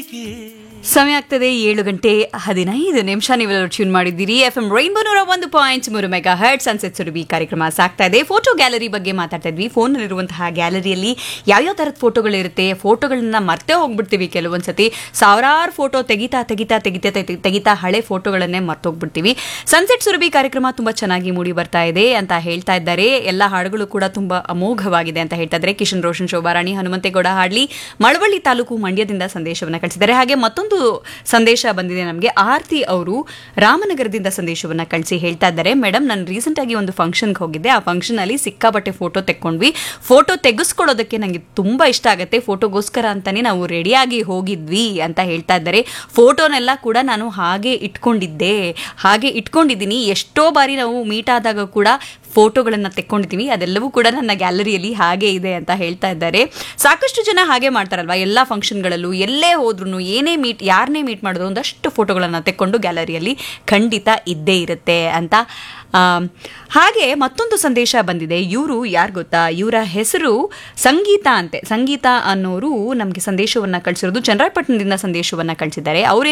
ಸಮಯ ಆಗ್ತದೆ ಏಳು ಗಂಟೆ ಹದಿನೈದು ನಿಮಿಷ ನೀವೆಲ್ಲರೂ ಟ್ಯೂನ್ ಮಾಡಿದ್ದೀರಿ ಎಫ್ ಎಂ ರೈನ್ಬೋ ನೂರ ಒಂದು ಪಾಯಿಂಟ್ ಮೂರು ಮೆಗಾ ಹರ್ಟ್ ಸನ್ಸೆಟ್ ಸುರಭಿ ಕಾರ್ಯಕ್ರಮ ಸಾಗ್ತಾ ಇದೆ ಫೋಟೋ ಗ್ಯಾಲರಿ ಬಗ್ಗೆ ಮಾತಾಡ್ತಾ ಇದ್ವಿ ಫೋನಲ್ಲಿರುವಂತಹ ಗ್ಯಾಲರಿಯಲ್ಲಿ ಯಾವ್ಯಾವ ಥರದ ಫೋಟೋಗಳಿರುತ್ತೆ ಫೋಟೋಗಳನ್ನ ಮರ್ತೇ ಹೋಗ್ಬಿಡ್ತೀವಿ ಕೆಲವೊಂದ್ಸತಿ ಸಾವಿರಾರು ಫೋಟೋ ತೆಗಿತಾ ತೆಗಿತಾ ತೆಗಿತಾ ತೆಗಿ- ತೆಗಿತಾ ಹಳೆ ಫೋಟೋಗಳನ್ನೇ ಮರ್ತೋಗ್ಬಿಡ್ತೀವಿ ಸನ್ಸೆಟ್ ಸುರಭಿ ಕಾರ್ಯಕ್ರಮ ತುಂಬಾ ಚೆನ್ನಾಗಿ ಮೂಡಿ ಬರ್ತಾ ಇದೆ ಅಂತ ಹೇಳ್ತಾ ಇದ್ದಾರೆ ಎಲ್ಲ ಹಾಡುಗಳು ಕೂಡ ತುಂಬಾ ಅಮೋಘವಾಗಿದೆ ಅಂತ ಹೇಳ್ತಾ ಇದ್ದಾರೆ ಕಿಶನ್ ರೋಷನ್ ಶೋಭಾರಾಣಿ ಹನುಮಂತೇಗೌಡ ಹಾಡ್ಲಿ ಮಳವಳ್ಳಿ ತಾಲೂಕು ಮಂಡ್ಯದಿಂದ ಸಂದೇಶವನ್ನ ಕಳಿಸಿದ್ದಾರೆ ಹಾಗೆ ಮತ್ತೊಂದು ಸಂದೇಶ ಬಂದಿದೆ ನಮಗೆ ಆರ್ತಿ ಅವರು ರಾಮನಗರದಿಂದ ಸಂದೇಶವನ್ನ ಕಳಿಸಿ ಹೇಳ್ತಾ ಇದ್ದಾರೆ ಮೇಡಮ್ ನಾನು ರೀಸೆಂಟ್ ಆಗಿ ಒಂದು ಫಂಕ್ಷನ್ಗೆ ಹೋಗಿದ್ದೆ ಆ ಫಂಕ್ಷನ್ ಅಲ್ಲಿ ಸಿಕ್ಕಾಪಟ್ಟೆ ಫೋಟೋ ತೆಕ್ಕೊಂಡ್ವಿ ಫೋಟೋ ತೆಗೆಸ್ಕೊಳ್ಳೋದಕ್ಕೆ ನನಗೆ ತುಂಬಾ ಇಷ್ಟ ಆಗುತ್ತೆ ಫೋಟೋಗೋಸ್ಕರ ಅಂತಾನೆ ನಾವು ರೆಡಿಯಾಗಿ ಹೋಗಿದ್ವಿ ಅಂತ ಹೇಳ್ತಾ ಇದ್ದಾರೆ ಫೋಟೋನೆಲ್ಲ ಕೂಡ ನಾನು ಹಾಗೆ ಇಟ್ಕೊಂಡಿದ್ದೆ ಹಾಗೆ ಇಟ್ಕೊಂಡಿದ್ದೀನಿ ಎಷ್ಟೋ ಬಾರಿ ನಾವು ಮೀಟ್ ಆದಾಗ ಕೂಡ ಫೋಟೋಗಳನ್ನು ತೆಕ್ಕೊಂಡಿದ್ದೀವಿ ಅದೆಲ್ಲವೂ ಕೂಡ ನನ್ನ ಗ್ಯಾಲರಿಯಲ್ಲಿ ಹಾಗೆ ಇದೆ ಅಂತ ಹೇಳ್ತಾ ಇದ್ದಾರೆ ಸಾಕಷ್ಟು ಜನ ಹಾಗೆ ಮಾಡ್ತಾರಲ್ವಾ ಎಲ್ಲ ಫಂಕ್ಷನ್ಗಳಲ್ಲೂ ಎಲ್ಲೇ ಹೋದ್ರೂ ಏನೇ ಮೀಟ್ ಯಾರನ್ನೇ ಮೀಟ್ ಮಾಡಿದ್ರು ಒಂದಷ್ಟು ಫೋಟೋಗಳನ್ನು ತೆಕ್ಕೊಂಡು ಗ್ಯಾಲರಿಯಲ್ಲಿ ಖಂಡಿತ ಇದ್ದೇ ಇರುತ್ತೆ ಅಂತ ಆಮ್, ಹಾಗೆ ಮತ್ತೊಂದು ಸಂದೇಶ ಬಂದಿದೆ ಇವರು ಯಾರು ಗೊತ್ತಾ ಇವರ ಹೆಸರು ಸಂಗೀತ ಅಂತೆ ಸಂಗೀತ ಅನ್ನೋರು ನಮಗೆ ಸಂದೇಶವನ್ನ ಕಳಿಸಿರೋದು ಚನ್ನರಾಯಪಟ್ಟಣದಿಂದ ಸಂದೇಶವನ್ನ ಕಳಿಸಿದ್ದಾರೆ ಅವ್ರು